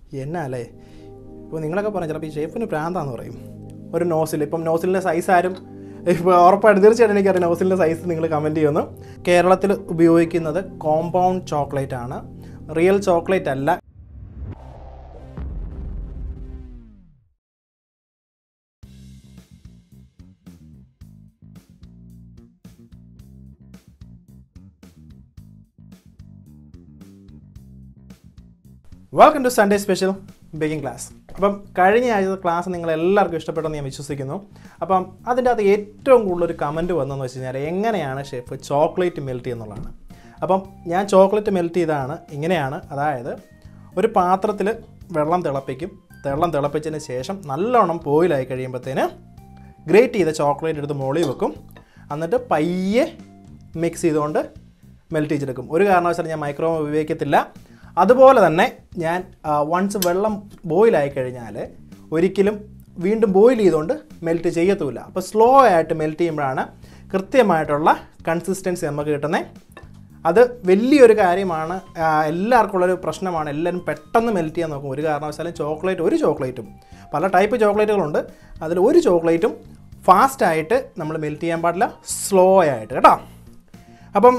എന്നാ അല്ലേ ഇപ്പോൾ നിങ്ങളൊക്കെ പറഞ്ഞു ചിലപ്പോൾ ഈ ഷേഫിന് പ്രാന്താന്ന് പറയും ഒരു നോസിൽ ഇപ്പം നോസിലിൻ്റെ സൈസ് ആരും ഇപ്പോൾ ഉറപ്പായിട്ട് തീർച്ചയായിട്ടും എനിക്കറിയാം നോസിലിൻ്റെ സൈസ് നിങ്ങൾ കമൻറ്റ് ചെയ്യുന്നു കേരളത്തിൽ ഉപയോഗിക്കുന്നത് കോമ്പൗണ്ട് ചോക്ലേറ്റ് ആണ് റിയൽ ചോക്ലേറ്റ് അല്ല welcome to Sunday special baking class അപ്പം കഴിഞ്ഞ ആഴ്ച ക്ലാസ് നിങ്ങൾ എല്ലാവർക്കും ഇഷ്ടപ്പെട്ടെന്ന് ഞാൻ വിശ്വസിക്കുന്നു അപ്പം അതിൻ്റെ അകത്ത് ഏറ്റവും കൂടുതൽ ഒരു കമൻറ്റ് വന്നതെന്ന് വെച്ച് കഴിഞ്ഞാൽ എങ്ങനെയാണ് ഷെഫ് ചോക്ലേറ്റ് മെൽറ്റ് എന്നുള്ളതാണ് അപ്പം ഞാൻ ചോക്ലേറ്റ് മെൽറ്റ് ചെയ്താണ് ഇങ്ങനെയാണ് അതായത് ഒരു പാത്രത്തിൽ വെള്ളം തിളപ്പിക്കും വെള്ളം തിളപ്പിച്ചതിന് ശേഷം നല്ലോണം ബോയിലായി കഴിയുമ്പോഴത്തേന് ഗ്രേറ്റ് ചെയ്ത ചോക്ലേറ്റ് എടുത്ത് മുകളിൽ വെക്കും എന്നിട്ട് പയ്യെ മിക്സ് ചെയ്തുകൊണ്ട് മെൽറ്റ് ചെയ്തെടുക്കും ഒരു കാരണവശാലും ഞാൻ മൈക്രോ ഉപയോഗിക്കത്തില്ല അതുപോലെ തന്നെ ഞാൻ വൺസ് വെള്ളം ബോയിലായി കഴിഞ്ഞാൽ ഒരിക്കലും വീണ്ടും ബോയിൽ ചെയ്തുകൊണ്ട് മെൽറ്റ് ചെയ്യത്തുമില്ല അപ്പോൾ സ്ലോ ആയിട്ട് മെൽറ്റ് ചെയ്യുമ്പോഴാണ് കൃത്യമായിട്ടുള്ള കൺസിസ്റ്റൻസി നമുക്ക് കിട്ടുന്നത് അത് വലിയൊരു കാര്യമാണ് ആ, എല്ലാവർക്കും ഉള്ളൊരു പ്രശ്നമാണ് എല്ലാവരും പെട്ടെന്ന് മെൽറ്റ് ചെയ്യാൻ നോക്കും ഒരു കാരണവശാലും ചോക്ലേറ്റ് ഒരു ചോക്ലേറ്റും പല ടൈപ്പ് ചോക്ലേറ്റുകളുണ്ട് അതിൽ ഒരു ചോക്ലേറ്റും ഫാസ്റ്റായിട്ട് നമ്മൾ മെൽറ്റ് ചെയ്യാൻ പാടില്ല സ്ലോ ആയിട്ട് കേട്ടോ അപ്പം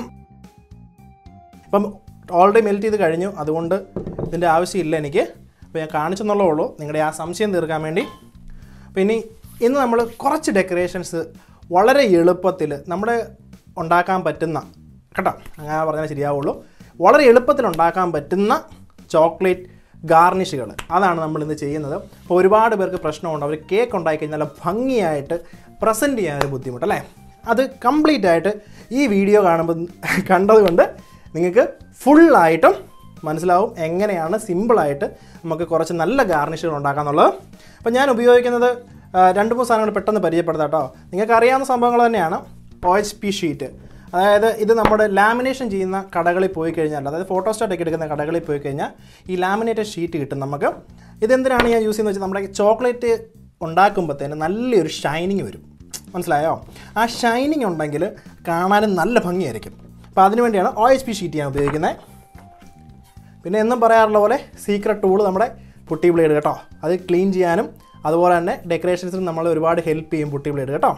ഇപ്പം ഓൾറെഡി മെൽറ്റ് ചെയ്ത് കഴിഞ്ഞു അതുകൊണ്ട് ഇതിൻ്റെ ആവശ്യമില്ല എനിക്ക് അപ്പോൾ ഞാൻ കാണിച്ചെന്നുള്ളേ ഉള്ളൂ നിങ്ങളുടെ ആ സംശയം തീർക്കാൻ വേണ്ടി അപ്പോൾ ഇനി ഇന്ന് നമ്മൾ കുറച്ച് ഡെക്കറേഷൻസ് വളരെ എളുപ്പത്തിൽ നമ്മുടെ ഉണ്ടാക്കാൻ പറ്റുന്ന കേട്ടോ അങ്ങനെ പറഞ്ഞാൽ ശരിയാവുള്ളൂ വളരെ എളുപ്പത്തിൽ ഉണ്ടാക്കാൻ പറ്റുന്ന ചോക്ലേറ്റ് ഗാർണിഷുകൾ അതാണ് നമ്മൾ ഇന്ന് ചെയ്യുന്നത് അപ്പോൾ ഒരുപാട് പേർക്ക് പ്രശ്നമുണ്ട് അവർ കേക്ക് ഉണ്ടാക്കി കഴിഞ്ഞാൽ നല്ല ഭംഗിയായിട്ട് പ്രസൻറ്റ് ചെയ്യാൻ ഒരു ബുദ്ധിമുട്ട് അല്ലേ അത് കംപ്ലീറ്റ് ആയിട്ട് ഈ വീഡിയോ കാണുമ്പോൾ കണ്ടതുകൊണ്ട് നിങ്ങൾക്ക് ഫുള്ളായിട്ടും മനസ്സിലാവും എങ്ങനെയാണ് സിമ്പിളായിട്ട് നമുക്ക് കുറച്ച് നല്ല ഗാർണിഷുകൾ ഉണ്ടാക്കാമെന്നുള്ളത് അപ്പോൾ ഞാൻ ഉപയോഗിക്കുന്നത് ആ, രണ്ട് മൂന്ന് സാധനങ്ങൾ പെട്ടെന്ന് പരിചയപ്പെടുത്താം കേട്ടോ നിങ്ങൾക്ക് അറിയാവുന്ന സംഭവങ്ങൾ തന്നെയാണ് ഒ എച്ച് പി ഷീറ്റ് അതായത് ഇത് നമ്മുടെ ലാമിനേഷൻ ചെയ്യുന്ന കടകളിൽ പോയി കഴിഞ്ഞാൽ അതായത് ഫോട്ടോസ്റ്റാറ്റ് ഒക്കെ എടുക്കുന്ന കടകളിൽ പോയി കഴിഞ്ഞാൽ ഈ ലാമിനേറ്റഡ് ഷീറ്റ് കിട്ടും നമുക്ക് ഇതെന്തിനാണ് ഞാൻ യൂസ് ചെയ്യുന്നത് വെച്ചാൽ നമ്മുടെ ചോക്ലേറ്റ് ഉണ്ടാക്കുമ്പോഴത്തേന് നല്ലൊരു ഷൈനിങ് വരും മനസ്സിലായോ ആ ഷൈനിങ് ഉണ്ടെങ്കിൽ കാണാനും നല്ല ഭംഗിയായിരിക്കും അപ്പോൾ അതിന് വേണ്ടിയാണ് ഒ എച്ച് പി ഷീറ്റ് ഞാൻ ഉപയോഗിക്കുന്നത് പിന്നെ എന്നും പറയാറുള്ള പോലെ സീക്രട്ട് ടൂൾ നമ്മുടെ പുട്ടി ബ്ലേഡ് കേട്ടോ അത് ക്ലീൻ ചെയ്യാനും അതുപോലെ തന്നെ ഡെക്കറേഷൻസിനും നമ്മൾ ഒരുപാട് ഹെൽപ്പ് ചെയ്യും പുട്ടി ബ്ലേഡ് കേട്ടോ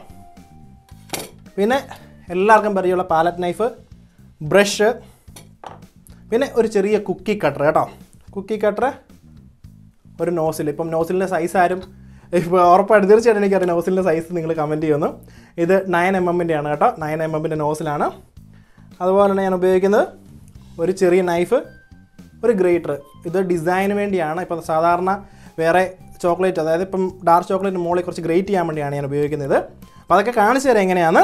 പിന്നെ എല്ലാവർക്കും പരിചയമുള്ള പാലറ്റ് നൈഫ് ബ്രഷ് പിന്നെ ഒരു ചെറിയ കുക്കി കട്ടർ കേട്ടോ കുക്കി കട്ടർ ഒരു നോസിൽ ഇപ്പം നോസിലിൻ്റെ സൈസ് ആരും ഇപ്പോൾ ഉറപ്പായിട്ട് തീർച്ചയായിട്ടും എനിക്കറിയാം നോസിലിൻ്റെ സൈസ് നിങ്ങൾ കമൻറ്റ് ചെയ്യുന്നു ഇത് നയൻ എം എമ്മിൻ്റെ ആണ് കേട്ടോ നയൻ എം എമ്മിൻ്റെ നോസിലാണ് അതുപോലെ തന്നെ ഞാൻ ഉപയോഗിക്കുന്നത് ഒരു ചെറിയ നൈഫ് ഒരു ഗ്രേറ്റർ ഇത് ഡിസൈന് വേണ്ടിയാണ് ഇപ്പം സാധാരണ വേറെ ചോക്ലേറ്റ് അതായത് ഇപ്പം ഡാർക്ക് ചോക്ലേറ്റ് മുകളിൽ കുറച്ച് ഗ്രേറ്റ് ചെയ്യാൻ വേണ്ടിയാണ് ഞാൻ ഉപയോഗിക്കുന്നത് അപ്പോൾ അതൊക്കെ കാണിച്ചു തരാം എങ്ങനെയാണ്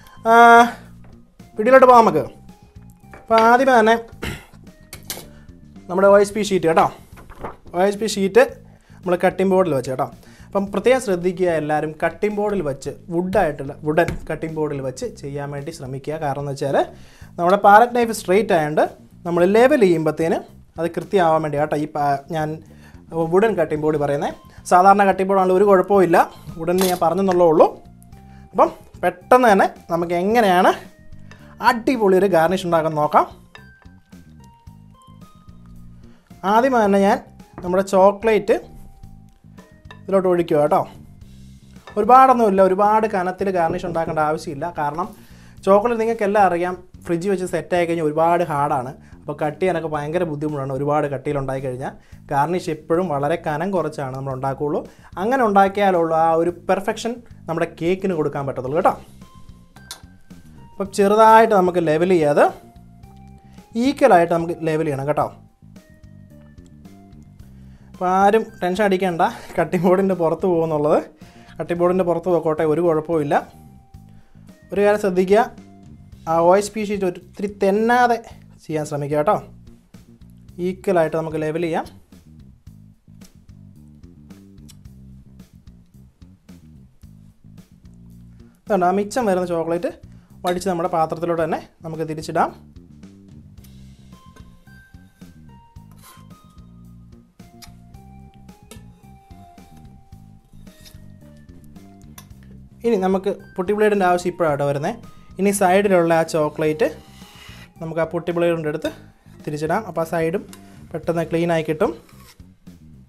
പിടിയിലോട്ട് പോകാം നമുക്ക് അപ്പോൾ ആദ്യമേ തന്നെ നമ്മുടെ ഒ എച്ച് പി ഷീറ്റ് കേട്ടോ ഒ എച്ച് പി ഷീറ്റ് നമ്മൾ കട്ടിംഗ് ബോർഡിൽ വെച്ച് കേട്ടോ അപ്പം പ്രത്യേകം ശ്രദ്ധിക്കുക എല്ലാവരും കട്ടിംഗ് ബോർഡിൽ വെച്ച് വുഡായിട്ടുള്ള വുഡൻ കട്ടിംഗ് ബോർഡിൽ വെച്ച് ചെയ്യാൻ വേണ്ടി ശ്രമിക്കുക കാരണം എന്ന് വെച്ചാൽ നമ്മുടെ പാലറ്റ് നൈഫ് സ്ട്രെയിറ്റ് ആയതുകൊണ്ട് നമ്മൾ ലെവൽ ചെയ്യുമ്പോഴത്തേന് അത് കൃത്യമാവാൻ വേണ്ടി കേട്ടോ ഈ പാ- ഞാൻ വുഡൻ കട്ടിംഗ് ബോർഡ് പറയുന്നത് സാധാരണ കട്ടിംഗ് ബോർഡാണെങ്കിൽ ഒരു കുഴപ്പമില്ല വുഡൻ ഞാൻ പറഞ്ഞെന്നുള്ളേ ഉള്ളൂ അപ്പം പെട്ടെന്ന് തന്നെ നമുക്ക് എങ്ങനെയാണ് അടിപൊളി ഒരു ഗാർണിഷ് ഉണ്ടാക്കാൻ നോക്കാം ആദ്യം തന്നെ ഞാൻ നമ്മുടെ ചോക്ലേറ്റ് ഇതിലോട്ട് ഒഴിക്കുക കേട്ടോ ഒരുപാടൊന്നുമില്ല ഒരുപാട് കനത്തിൽ ഗാർണിഷ് ഉണ്ടാക്കേണ്ട ആവശ്യമില്ല കാരണം ചോക്ലേറ്റ് നിങ്ങൾക്ക് എല്ലാം അറിയാം ഫ്രിഡ്ജിൽ വെച്ച് സെറ്റായി കഴിഞ്ഞാൽ ഒരുപാട് ഹാർഡാണ് അപ്പോൾ കട്ട് ചെയ്യാനൊക്കെ ഭയങ്കര ബുദ്ധിമുട്ടാണ് ഒരുപാട് കട്ടിയിൽ ഉണ്ടായി കഴിഞ്ഞാൽ ഗാർണിഷ് എപ്പോഴും വളരെ കനം കുറച്ചാണ് നമ്മൾ ഉണ്ടാക്കുകയുള്ളൂ അങ്ങനെ ഉണ്ടാക്കിയാലുള്ള ആ ഒരു പെർഫെക്ഷൻ നമ്മുടെ കേക്കിന് കൊടുക്കാൻ പറ്റത്തുള്ളൂ കേട്ടോ അപ്പം ചെറുതായിട്ട് നമുക്ക് ലെവൽ ചെയ്യാതെ ഈക്വലായിട്ട് നമുക്ക് ലെവൽ ചെയ്യണം കേട്ടോ അപ്പോൾ ആരും ടെൻഷൻ അടിക്കേണ്ട കട്ടിംഗ് ബോർഡിൻ്റെ പുറത്ത് പോകുന്നുള്ളത് കട്ടിംഗ് ബോർഡിൻ്റെ പുറത്ത് പോയിക്കോട്ടെ ഒരു കുഴപ്പമില്ല ഒരു കാര്യം ശ്രദ്ധിക്കുക ആ ഒ എച്ച് പി ഷീറ്റ് ഒത്തിരി തെന്നാതെ ചെയ്യാൻ ശ്രമിക്കുക കേട്ടോ ഈക്വലായിട്ട് നമുക്ക് ലെവൽ ചെയ്യാം ഇതുണ്ട് ആ മിച്ചം വരുന്ന ചോക്ലേറ്റ് വടിച്ച് നമ്മുടെ പാത്രത്തിലോട്ട് തന്നെ നമുക്ക് തിരിച്ചിടാം ഇനി നമുക്ക് പുട്ടി ബ്ലേഡിൻ്റെ ആവശ്യം ഇപ്പോഴാണ് വരുന്നത് ഇനി സൈഡിലുള്ള ആ ചോക്ലേറ്റ് നമുക്ക് ആ പുട്ടി ബ്ലേഡ് കൊണ്ട് എടുത്ത് തിരിച്ചിടാം അപ്പോൾ ആ സൈഡും പെട്ടെന്ന് ക്ലീൻ ആയി കിട്ടും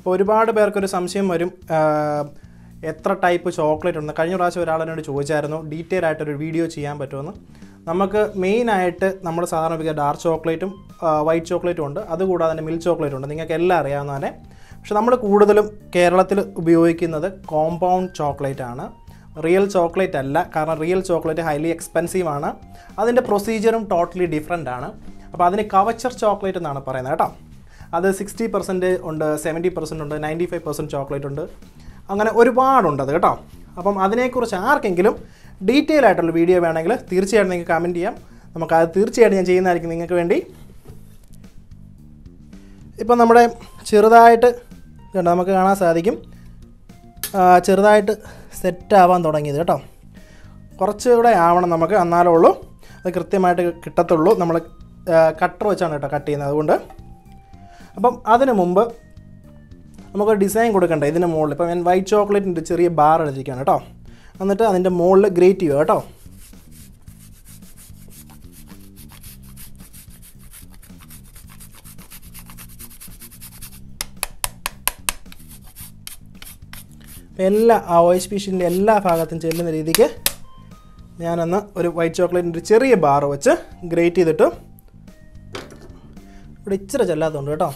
അപ്പോൾ ഒരുപാട് പേർക്കൊരു സംശയം വരും ആ, എത്ര ടൈപ്പ് ചോക്ലേറ്റ് ഉണ്ട് കഴിഞ്ഞ പ്രാവശ്യം ഒരാൾ എന്നോട് ചോദിച്ചായിരുന്നു ഡീറ്റെയിൽ ആയിട്ടൊരു വീഡിയോ ചെയ്യാൻ പറ്റുമെന്ന് നമുക്ക് മെയിനായിട്ട് നമ്മൾ സാധാരണ ഉപയോഗിക്കുക ഡാർക്ക് ചോക്ലേറ്റും വൈറ്റ് ചോക്ലേറ്റും ഉണ്ട് അതുകൂടാതെ തന്നെ മിൽക്ക് ചോക്ലേറ്റ് ഉണ്ട് നിങ്ങൾക്ക് എല്ലാം അറിയാവുന്ന തന്നെ പക്ഷെ നമ്മൾ കൂടുതലും കേരളത്തിൽ ഉപയോഗിക്കുന്നത് കോമ്പൗണ്ട് ചോക്ലേറ്റ് ആണ് റിയൽ ചോക്ലേറ്റ് അല്ല കാരണം റിയൽ ചോക്ലേറ്റ് ഹൈലി എക്സ്പെൻസീവ് ആണ് അതിൻ്റെ പ്രൊസീജിയറും ടോട്ടലി ഡിഫറെൻ്റ് ആണ് അപ്പോൾ അതിന് കവച്ചർ ചോക്ലേറ്റ് എന്നാണ് പറയുന്നത് കേട്ടോ അത് സിക്സ്റ്റി പെർസെൻറ്റ് ഉണ്ട് സെവൻറ്റി പെർസെൻറ്റ് ഉണ്ട് നയൻറ്റി ഫൈവ് പെർസെൻറ്റ് ചോക്ലേറ്റ് ഉണ്ട് അങ്ങനെ ഒരുപാടുണ്ട് അത് കേട്ടോ അപ്പം അതിനെക്കുറിച്ച് ആർക്കെങ്കിലും ഡീറ്റെയിൽ ആയിട്ടുള്ള വീഡിയോ വേണമെങ്കിൽ തീർച്ചയായിട്ടും നിങ്ങൾക്ക് കമൻറ്റ് ചെയ്യാം നമുക്കത് തീർച്ചയായിട്ടും ഞാൻ ചെയ്യുന്നതായിരിക്കും നിങ്ങൾക്ക് വേണ്ടി ഇപ്പം നമ്മുടെ ചെറുതായിട്ട് കണ്ടോ നമുക്ക് കാണാൻ സാധിക്കും ആ, ചെറുതായിട്ട് സെറ്റ് ആവാൻ തുടങ്ങിയത് കേട്ടോ കുറച്ചുകൂടെ ആവണം നമുക്ക് എന്നാലേ ഉള്ളൂ അത് കൃത്യമായിട്ട് കിട്ടത്തുള്ളൂ നമ്മൾ കട്ടർ വെച്ചാണ് കേട്ടോ കട്ട് ചെയ്യുന്നത് അതുകൊണ്ട് അപ്പം അതിന് മുമ്പ് നമുക്ക് ഡിസൈൻ കൊടുക്കണ്ടേ ഇതിന് മുകളിൽ ഇപ്പം ഞാൻ വൈറ്റ് ചോക്ലേറ്റിൻ്റെ ചെറിയ ബാർ എടുത്തിരിക്കുകയാണ് കേട്ടോ എന്നിട്ട് അതിൻ്റെ മുകളിൽ ഗ്രേറ്റ് ചെയ്യുക കേട്ടോ അപ്പം എല്ലാ ആ വോയിസ് പീഷിൻ്റെ എല്ലാ ഭാഗത്തും ചെല്ലുന്ന രീതിക്ക് ഞാനന്ന് ഒരു വൈറ്റ് ചോക്ലേറ്റിൻ്റെ ഒരു ചെറിയ ബാർ വെച്ച് ഗ്രേറ്റ് ചെയ്തിട്ട് ഇവിടെ ഇച്ചിരി ചെല്ലാത്തതുണ്ട് കേട്ടോ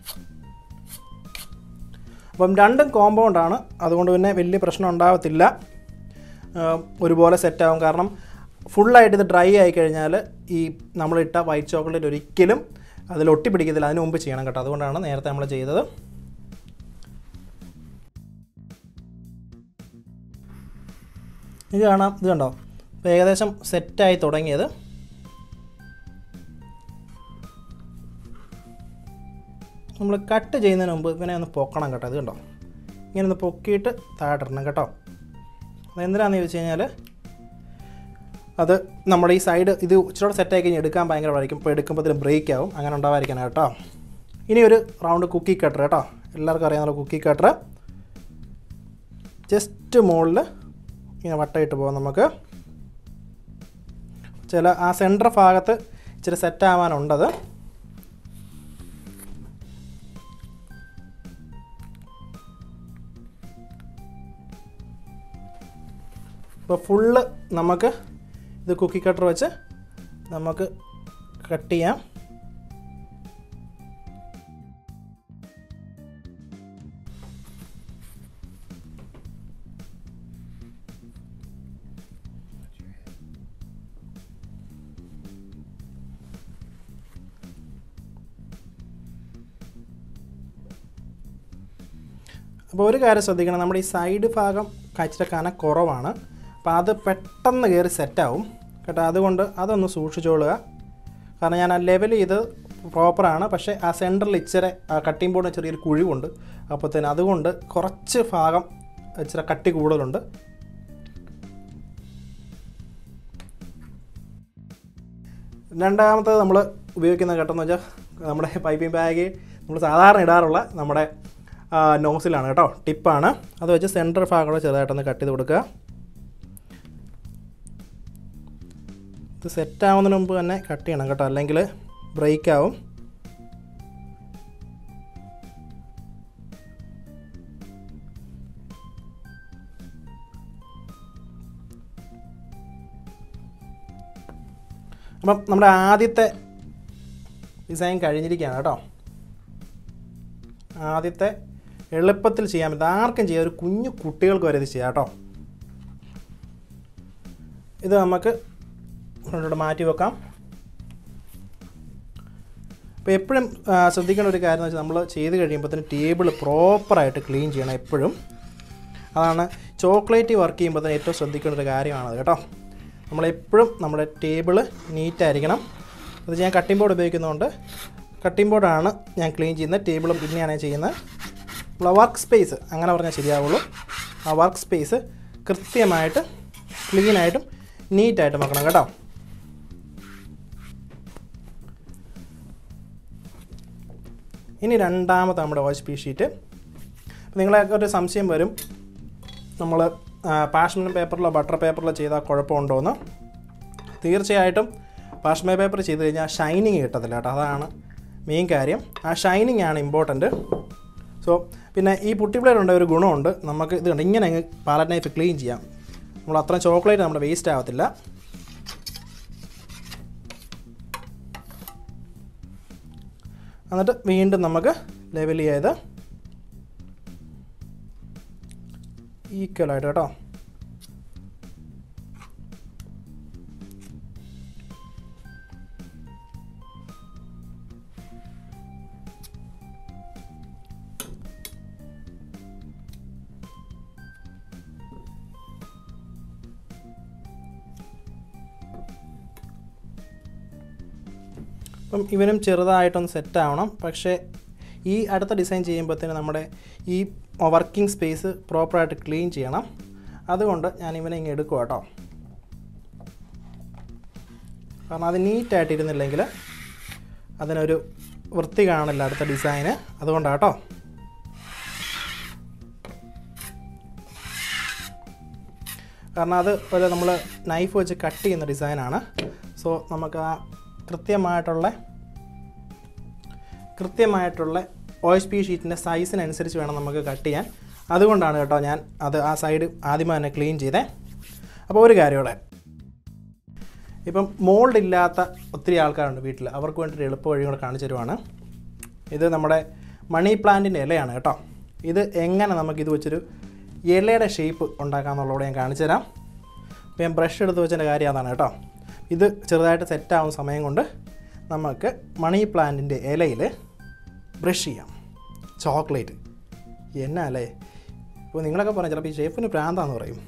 അപ്പം രണ്ടും കോമ്പൗണ്ടാണ് അതുകൊണ്ട് പിന്നെ വലിയ പ്രശ്നം ഉണ്ടാകത്തില്ല ആ, ഒരുപോലെ സെറ്റാവും കാരണം ഫുള്ളായിട്ട് ഇത് ഡ്രൈ ആയി കഴിഞ്ഞാൽ ഈ നമ്മളിട്ട വൈറ്റ് ചോക്ലേറ്റ് ഒരിക്കലും അതിൽ ഒട്ടി പിടിക്കത്തില്ല അതിന് മുമ്പ് ചെയ്യണം കേട്ടോ അതുകൊണ്ടാണ് നേരത്തെ നമ്മൾ ചെയ്തത് ഇത് കാണാം ഇത് കണ്ടോ ഇപ്പോൾ ഏകദേശം സെറ്റായി തുടങ്ങിയത് നമ്മൾ കട്ട് ചെയ്യുന്നതിന് മുമ്പ് ഇവനെ ഒന്ന് പൊക്കണം കേട്ടോ ഇത് കണ്ടോ ഇങ്ങനെ ഒന്ന് പൊക്കിയിട്ട് താഴെയിടണം കേട്ടോ അതെന്തിനാന്ന് ചോദിച്ചു കഴിഞ്ഞാൽ അത് നമ്മുടെ ഈ സൈഡ് ഇത് ഇച്ചിരി സെറ്റായി കഴിഞ്ഞ് എടുക്കാൻ ഭയങ്കര പാടായിരിക്കും ഇപ്പോൾ എടുക്കുമ്പോൾ ബ്രേക്ക് ആവും അങ്ങനെ ഉണ്ടാവാതിരിക്കണം കേട്ടോ ഇനി ഒരു റൗണ്ട് കുക്കി കട്ടർ കേട്ടോ എല്ലാവർക്കും അറിയാവുന്ന കുക്കി കട്ടർ ജസ്റ്റ് മുകളിൽ ഇങ്ങനെ വട്ടയിട്ട് പോകാം നമുക്ക് ചില ആ സെൻറ്റർ ഭാഗത്ത് ഇച്ചിരി സെറ്റ് ആവാനുണ്ടത് ഇപ്പോൾ ഫുള്ള് നമുക്ക് ഇത് കുക്കി കട്ടർ വെച്ച് നമുക്ക് കട്ട് ചെയ്യാം അപ്പോൾ ഒരു കാര്യം ശ്രദ്ധിക്കണം നമ്മുടെ ഈ സൈഡ് ഭാഗം കച്ചിട്ട് കന കുറവാണ് അപ്പോൾ അത് പെട്ടെന്ന് കയറി സെറ്റാവും കേട്ടോ അതുകൊണ്ട് അതൊന്ന് സൂക്ഷിച്ചോളുക കാരണം ഞാൻ ആ ലെവൽ ചെയ്ത് പ്രോപ്പറാണ് പക്ഷേ ആ സെൻറ്ററിൽ ഇച്ചിരി ആ കട്ടിംഗ് ബോർഡിന് ചെറിയൊരു കുഴിവുണ്ട് അപ്പോൾ തന്നെ അതുകൊണ്ട് കുറച്ച് ഭാഗം ഇച്ചിരി കട്ടി കൂടുതലുണ്ട് രണ്ടാമത്തത് നമ്മൾ ഉപയോഗിക്കുന്ന ഘട്ടം എന്ന് വെച്ചാൽ നമ്മുടെ പൈപ്പിംഗ് ബാഗ് നമ്മൾ സാധാരണ ഇടാറുള്ള നമ്മുടെ നോസിലാണ് കേട്ടോ ടിപ്പാണ് അത് വെച്ച് സെൻറ്റർ ഭാഗം ചെറുതായിട്ടൊന്ന് കട്ട് ചെയ്ത് കൊടുക്കുക ഇത് സെറ്റ് ആവുന്നതിന് മുമ്പ് തന്നെ കട്ട് ചെയ്യണം കേട്ടോ അല്ലെങ്കിൽ ബ്രേക്ക് ആവും അപ്പം നമ്മുടെ ആദ്യത്തെ ഡിസൈൻ കഴിഞ്ഞിരിക്കുകയാണ് കേട്ടോ ആദ്യത്തെ എളുപ്പത്തിൽ ചെയ്യാൻ പറ്റും ആർക്കും ചെയ്യാം ഒരു കുഞ്ഞു കുട്ടികൾക്ക് വരെ ഇത് ചെയ്യാം കേട്ടോ ഇത് നമുക്ക് ഫ്രണ്ടോട്ട് മാറ്റി വെക്കാം അപ്പോൾ എപ്പോഴും ആ, ശ്രദ്ധിക്കേണ്ട ഒരു കാര്യം എന്ന് വെച്ചാൽ നമ്മൾ ചെയ്ത് കഴിയുമ്പോഴത്തേന് ടേബിൾ പ്രോപ്പറായിട്ട് ക്ലീൻ ചെയ്യണം എപ്പോഴും അതാണ് ചോക്ലേറ്റ് വർക്ക് ചെയ്യുമ്പോൾ തന്നെ ഏറ്റവും ശ്രദ്ധിക്കേണ്ട ഒരു കാര്യമാണത് കേട്ടോ നമ്മളെപ്പോഴും നമ്മുടെ ടേബിൾ നീറ്റായിരിക്കണം അത് ഞാൻ കട്ടിംഗ് ബോർഡ് ഉപയോഗിക്കുന്നതുകൊണ്ട് കട്ടിംഗ് ബോർഡാണ് ഞാൻ ക്ലീൻ ചെയ്യുന്നത് ടേബിളും പിന്നെയാണ് ഞാൻ ചെയ്യുന്നത് നമ്മളെ വർക്ക് സ്പേസ് അങ്ങനെ പറഞ്ഞാൽ ശരിയാവുള്ളൂ ആ വർക്ക് സ്പേസ് കൃത്യമായിട്ട് ക്ലീനായിട്ടും നീറ്റായിട്ടും വെക്കണം കേട്ടോ ഇനി രണ്ടാമത്തെ നമ്മുടെ വാഷ് പീ ഷീറ്റ് നിങ്ങളൊക്കെ ഒരു സംശയം വരും നമ്മൾ പാഷ്മൻ പേപ്പറിലോ ബട്ടർ പേപ്പറിലോ ചെയ്താൽ കുഴപ്പമുണ്ടോ എന്ന് തീർച്ചയായിട്ടും പാഷ്മ പേപ്പർ ചെയ്ത് കഴിഞ്ഞാൽ ഷൈനിങ് കിട്ടത്തില്ല കേട്ടോ അതാണ് മെയിൻ കാര്യം ആ ഷൈനിങ് ആണ് ഇമ്പോർട്ടൻറ്റ് സോ സോ പിന്നെ ഈ പുട്ടി ബ്ലേഡ് ഉണ്ട് ഒരു ഗുണമുണ്ട് നമുക്ക് ഇത് കണ്ട് ഇങ്ങനെ അങ്ങ് പാലറ്റ് നൈഫ് ക്ലീൻ ചെയ്യാം നമ്മൾ അത്രയും ചോക്ലേറ്റ് നമ്മുടെ വേസ്റ്റ് ആവത്തില്ല എന്നിട്ട് വീണ്ടും നമുക്ക് ലെവൽ ചെയ്ത് ഈക്വലായിട്ട് കേട്ടോ അപ്പം ഇവനും ചെറുതായിട്ടൊന്ന് സെറ്റ് ആവണം പക്ഷേ ഈ അടുത്ത ഡിസൈൻ ചെയ്യുമ്പോഴത്തേന് നമ്മുടെ ഈ വർക്കിംഗ് സ്പേസ് പ്രോപ്പറായിട്ട് ക്ലീൻ ചെയ്യണം അതുകൊണ്ട് ഞാൻ ഇവനെ ഇങ്ങനെ എടുക്കും കേട്ടോ കാരണം അത് നീറ്റായിട്ട് ഇരുന്നില്ലെങ്കിൽ അതിനൊരു വൃത്തി കാണില്ല അടുത്ത ഡിസൈന് അതുകൊണ്ടാണ് കേട്ടോ കാരണം അത് ഒരു നമ്മൾ നൈഫ് വെച്ച് കട്ട് ചെയ്യുന്ന ഡിസൈനാണ് സോ നമുക്ക് ആ കൃത്യമായിട്ടുള്ള കൃത്യമായിട്ടുള്ള ഒ എച്ച് പി ഷീറ്റിൻ്റെ സൈസിനനുസരിച്ച് വേണം നമുക്ക് കട്ട് ചെയ്യാൻ അതുകൊണ്ടാണ് കേട്ടോ ഞാൻ അത് ആ സൈഡ് ആദ്യമേ തന്നെ ക്ലീൻ ചെയ്തേ അപ്പോൾ ഒരു കാര്യമോടെ ഇപ്പം മോൾഡ് ഇല്ലാത്ത ഒത്തിരി ആൾക്കാരുണ്ട് വീട്ടിൽ അവർക്ക് വേണ്ടിയിട്ട് എളുപ്പ വഴി കൂടെ കാണിച്ചു തരുവാണ് ഇത് നമ്മുടെ മണി പ്ലാന്റിൻ്റെ ഇലയാണ് കേട്ടോ ഇത് എങ്ങനെ നമുക്ക് ഇത് വെച്ചൊരു ഇലയുടെ ഷേപ്പ് ഉണ്ടാക്കാമെന്നുള്ളതോടെ ഞാൻ കാണിച്ചു തരാം അപ്പോൾ ഞാൻ ബ്രഷ് എടുത്ത് വെച്ചതിൻ്റെ കാര്യം അതാണ് കേട്ടോ ഇത് ചെറുതായിട്ട് സെറ്റാവുന്ന സമയം കൊണ്ട് നമുക്ക് മണി പ്ലാന്റിൻ്റെ ഇലയിൽ ബ്രഷ് ചെയ്യാം ചോക്ലേറ്റ് എന്നാ അല്ലേ ഇപ്പോൾ നിങ്ങളൊക്കെ പറഞ്ഞു ചിലപ്പോൾ ഈ ഷേഫിന് പ്രാന്താന്ന് പറയും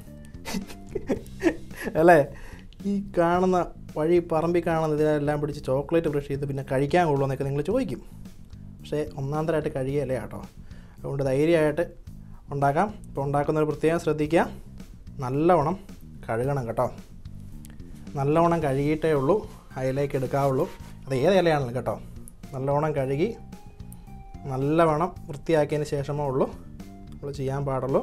അല്ലേ ഈ കാണുന്ന വഴി പറമ്പിൽ കാണുന്ന ഇതിലെല്ലാം പിടിച്ച് ചോക്ലേറ്റ് ബ്രഷ് ചെയ്ത് പിന്നെ കഴിക്കാൻ കൊള്ളുമോ എന്നൊക്കെ നിങ്ങൾ ചോദിക്കും പക്ഷേ ഒന്നാം തരമായിട്ട് കഴിയല്ലേ കേട്ടോ അതുകൊണ്ട് ധൈര്യമായിട്ട് ഉണ്ടാക്കാം ഇപ്പോൾ ഉണ്ടാക്കുന്നവർ പ്രത്യേകം ശ്രദ്ധിക്കുക നല്ലവണ്ണം കഴുകണം കേട്ടോ നല്ലവണ്ണം കഴുകിയിട്ടേ ഉള്ളൂ അതിലേക്ക് എടുക്കാവുള്ളൂ അത് ഏത് ഇലയാണെങ്കിലും കേട്ടോ നല്ലവണ്ണം കഴുകി നല്ലവണ്ണം വൃത്തിയാക്കിയതിന് ശേഷമേ ഉള്ളൂ നമ്മൾ ചെയ്യാൻ പാടുള്ളൂ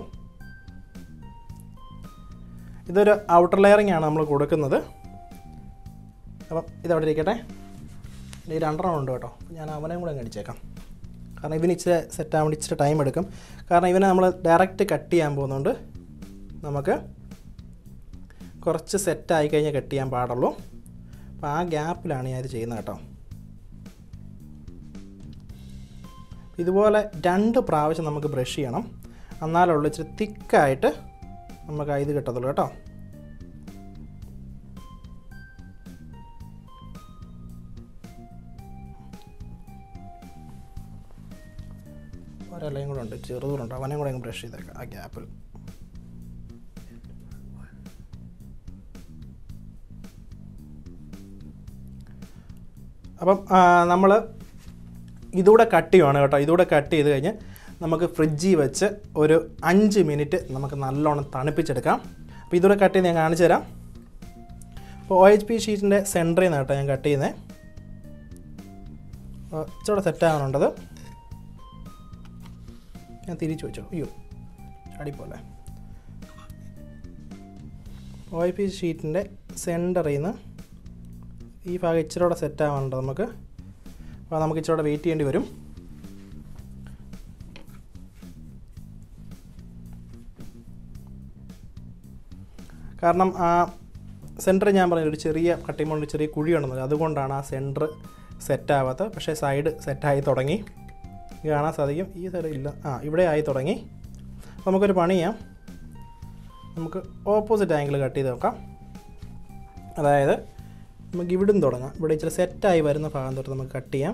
ഇതൊരു ഔട്ടർ ലെയറിംഗ് ആണ് നമ്മൾ കൊടുക്കുന്നത് അപ്പം ഇതവിടെ ഇരിക്കട്ടെ ഇനി രണ്ടെണ്ണം ഉണ്ട് കേട്ടോ ഞാൻ അവനെയും കൂടെ അങ്ങ് അടിച്ചേക്കാം കാരണം ഇവന് ഇച്ചിരി സെറ്റ് ആവാൻ ഇച്ചിരി ടൈം എടുക്കും കാരണം ഇവനെ നമ്മൾ ഡയറക്റ്റ് കട്ട് ചെയ്യാൻ പോകുന്നതുകൊണ്ട് നമുക്ക് കുറച്ച് സെറ്റായി കഴിഞ്ഞാൽ കട്ട് ചെയ്യാൻ പാടുള്ളൂ അപ്പോൾ ആ ഗ്യാപ്പിലാണ് ഞാൻ ഇത് ചെയ്യുന്നത് കേട്ടോ ഇതുപോലെ രണ്ട് പ്രാവശ്യം നമുക്ക് ബ്രഷ് ചെയ്യണം എന്നാലുള്ള ഇച്ചിരി തിക്കായിട്ട് നമുക്ക് ഇത് കിട്ടത്തുള്ളൂ കേട്ടോ ഒരലയും കൂടെ ഉണ്ട് ചെറുതുണ്ട് അവനെയും കൂടെ അങ്ങ് ബ്രഷ് ചെയ്തേക്കാം ആ ഗ്യാപ്പിൽ അപ്പം നമ്മൾ ഇതൂടെ കട്ട് ചെയ്യുവാണ് കേട്ടോ ഇതൂടെ കട്ട് ചെയ്ത് കഴിഞ്ഞ് നമുക്ക് ഫ്രിഡ്ജിൽ വെച്ച് ഒരു അഞ്ച് മിനിറ്റ് നമുക്ക് നല്ലോണം തണുപ്പിച്ചെടുക്കാം അപ്പോൾ ഇതൂടെ കട്ട് ചെയ്ത് ഞാൻ കാണിച്ചു തരാം അപ്പോൾ ഒ എച്ച് പി ഷീറ്റിൻ്റെ സെൻറ്ററിൽ നിന്ന് കേട്ടോ ഞാൻ കട്ട് ചെയ്യുന്നത് ഇച്ചിരി സെറ്റ് ആവാനുണ്ടത് ഞാൻ തിരിച്ചു വെച്ചു അയ്യോ ചാടിപ്പോലെ ഒ ഐ പി ഷീറ്റിൻ്റെ സെൻറ്ററിൽ നിന്ന് ഈ ഭാഗം ഇച്ചിരി കൂടെ സെറ്റ് ആവാനുണ്ട് നമുക്ക് അപ്പോൾ നമുക്ക് ഇച്ചിരി കൂടെ വെയിറ്റ് ചെയ്യേണ്ടി വരും കാരണം ആ സെൻറ്റർ ഞാൻ പറഞ്ഞ ഒരു ചെറിയ കട്ടിമോണ്ട് ചെറിയ കുഴിയുണ്ടെന്നത് അതുകൊണ്ടാണ് ആ സെൻറ്റർ സെറ്റ് ആവാത്തത് പക്ഷേ സൈഡ് സെറ്റായി തുടങ്ങി ഇത് കാണാൻ സാധിക്കും ഈ സൈഡ് ഇല്ല ആ ഇവിടെ ആയി തുടങ്ങി അപ്പോൾ നമുക്കൊരു പണി ചെയ്യാം നമുക്ക് ഓപ്പോസിറ്റ് ആംഗിൾ കട്ട് ചെയ്ത് നോക്കാം അതായത് നമുക്ക് ഇവിടുന്ന് തുടങ്ങാം ഇവിടെ ഇച്ചിരി സെറ്റായി വരുന്ന ഭാഗം തൊട്ട് നമുക്ക് കട്ട് ചെയ്യാം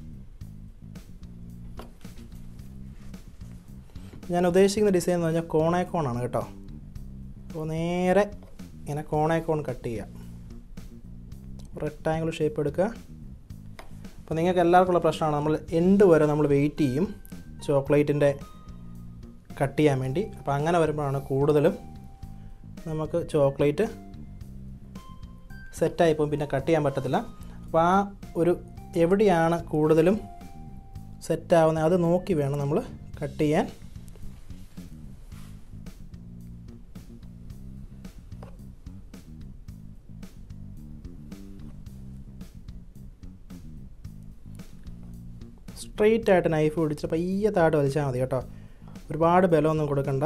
ഞാൻ ഉദ്ദേശിക്കുന്ന ഡിസൈൻ എന്ന് പറഞ്ഞാൽ കോണേക്കോണാണ് കേട്ടോ അപ്പോൾ നേരെ ഇങ്ങനെ കോണേക്കോൺ കട്ട് ചെയ്യുക റെക്ടാങ്കിൾ ഷേപ്പ് എടുക്കുക അപ്പോൾ നിങ്ങൾക്ക് എല്ലാവർക്കും ഉള്ള പ്രശ്നമാണ് നമ്മൾ എൻഡ് വരെ നമ്മൾ വെയിറ്റ് ചെയ്യും ചോക്ലേറ്റിൻ്റെ കട്ട് ചെയ്യാൻ വേണ്ടി അപ്പോൾ അങ്ങനെ വരുമ്പോഴാണ് കൂടുതലും നമുക്ക് ചോക്ലേറ്റ് സെറ്റായിപ്പോൾ പിന്നെ കട്ട് ചെയ്യാൻ പറ്റത്തില്ല അപ്പോൾ ആ ഒരു എവിടെയാണ് കൂടുതലും സെറ്റാവുന്നത് അത് നോക്കി വേണം നമ്മൾ കട്ട് ചെയ്യാൻ സ്ട്രെയിറ്റ് ആയിട്ട് നൈഫ് പിടിച്ച് പയ്യെ താഴോട്ട് വലിച്ചാൽ മതി കേട്ടോ ഒരുപാട് ബലമൊന്നും കൊടുക്കണ്ട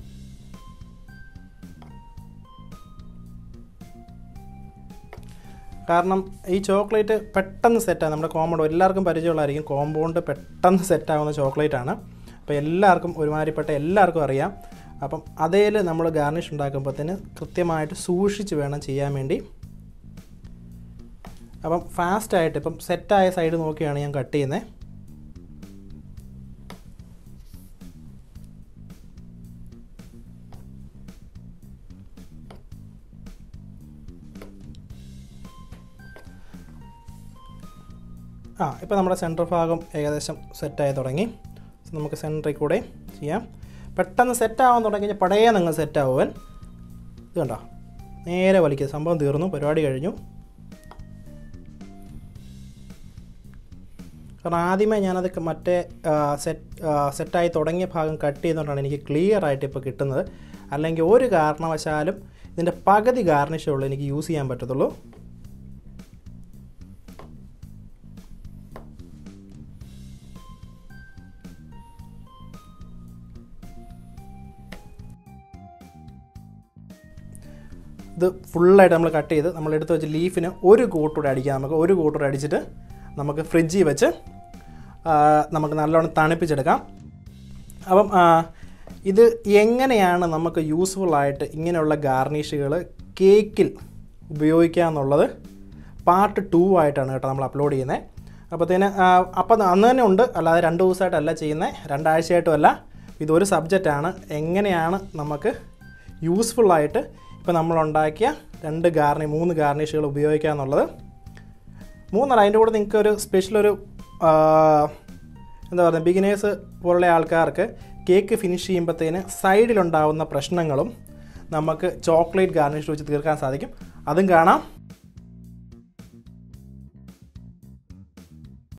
കാരണം ഈ ചോക്ലേറ്റ് പെട്ടെന്ന് സെറ്റാണ് നമ്മുടെ കോമ്പൗണ്ട് എല്ലാവർക്കും പരിചയമുള്ളതായിരിക്കും കോമ്പൗണ്ട് പെട്ടെന്ന് സെറ്റാവുന്ന ചോക്ലേറ്റ് ആണ് അപ്പോൾ എല്ലാവർക്കും ഒരുമാതിരിപ്പെട്ട എല്ലാവർക്കും അറിയാം അപ്പം അതേൽ നമ്മൾ ഗാർണിഷ് ഉണ്ടാക്കുമ്പോഴത്തേന് കൃത്യമായിട്ട് സൂക്ഷിച്ച് വേണം ചെയ്യാൻ വേണ്ടി അപ്പം ഫാസ്റ്റായിട്ട് ഇപ്പം സെറ്റായ സൈഡ് നോക്കിയാണ് ഞാൻ കട്ട് ചെയ്യുന്നത് ആ ഇപ്പോൾ നമ്മുടെ സെൻറ്റർ ഭാഗം ഏകദേശം സെറ്റായി തുടങ്ങി So, നമുക്ക് സെൻറ്ററിൽ കൂടെ ചെയ്യാം പെട്ടെന്ന് സെറ്റാവാൻ തുടങ്ങി കഴിഞ്ഞാൽ പടയെ നിങ്ങൾ സെറ്റാവുവൻ ഇത് കണ്ടോ നേരെ വലിക്കുക സംഭവം തീർന്നു പരിപാടി കഴിഞ്ഞു കാരണം ആദ്യമേ ഞാനത് ക- മറ്റേ സെറ്റ് സെറ്റായി തുടങ്ങിയ ഭാഗം കട്ട് ചെയ്തുകൊണ്ടാണ് എനിക്ക് ക്ലിയർ ആയിട്ട് ഇപ്പോൾ കിട്ടുന്നത് അല്ലെങ്കിൽ ഒരു കാരണവശാലും ഇതിൻ്റെ പകുതി ഗാർണിഷേ ഉള്ളൂ എനിക്ക് യൂസ് ചെയ്യാൻ പറ്റത്തുള്ളൂ ഇത് ഫുള്ളായിട്ട് നമ്മൾ കട്ട് ചെയ്ത് നമ്മൾ എടുത്ത് വെച്ച് ലീഫിന് ഒരു കൂട്ടൂടെ അടിക്കാം നമുക്ക് ഒരു കൂട്ടൂടെ അടിച്ചിട്ട് നമുക്ക് ഫ്രിഡ്ജിൽ വെച്ച് ആ, നമുക്ക് നല്ലോണം തണുപ്പിച്ചെടുക്കാം അപ്പം ആ, ഇത് എങ്ങനെയാണ് നമുക്ക് യൂസ്ഫുള്ളായിട്ട് ഇങ്ങനെയുള്ള ഗാർണിഷുകൾ കേക്കിൽ ഉപയോഗിക്കുക എന്നുള്ളത് പാർട്ട് ടു ആയിട്ടാണ് കേട്ടോ നമ്മൾ അപ്ലോഡ് ചെയ്യുന്നത് അപ്പോഴത്തേന് അപ്പം അന്ന് തന്നെ ഉണ്ട് അല്ലാതെ രണ്ട് ദിവസമായിട്ടല്ല ചെയ്യുന്നത് രണ്ടാഴ്ചയായിട്ടും അല്ല ഇതൊരു സബ്ജക്റ്റാണ് എങ്ങനെയാണ് നമുക്ക് യൂസ്ഫുള്ളായിട്ട് ഇപ്പോൾ നമ്മളുണ്ടാക്കിയ രണ്ട് ഗാർണി മൂന്ന് ഗാർണിഷുകൾ ഉപയോഗിക്കുക എന്നുള്ളത് മൂന്നല്ല അതിൻ്റെ കൂടെ നിങ്ങൾക്ക് ഒരു സ്പെഷ്യൽ ഒരു ആ, എന്താ പറയുക ബിഗിനേഴ്സ് പോലുള്ള ആൾക്കാർക്ക് കേക്ക് ഫിനിഷ് ചെയ്യുമ്പോഴത്തേന് സൈഡിലുണ്ടാവുന്ന പ്രശ്നങ്ങളും നമുക്ക് ചോക്ലേറ്റ് ഗാർണിഷ് വെച്ച് തീർക്കാൻ സാധിക്കും അതും കാണാം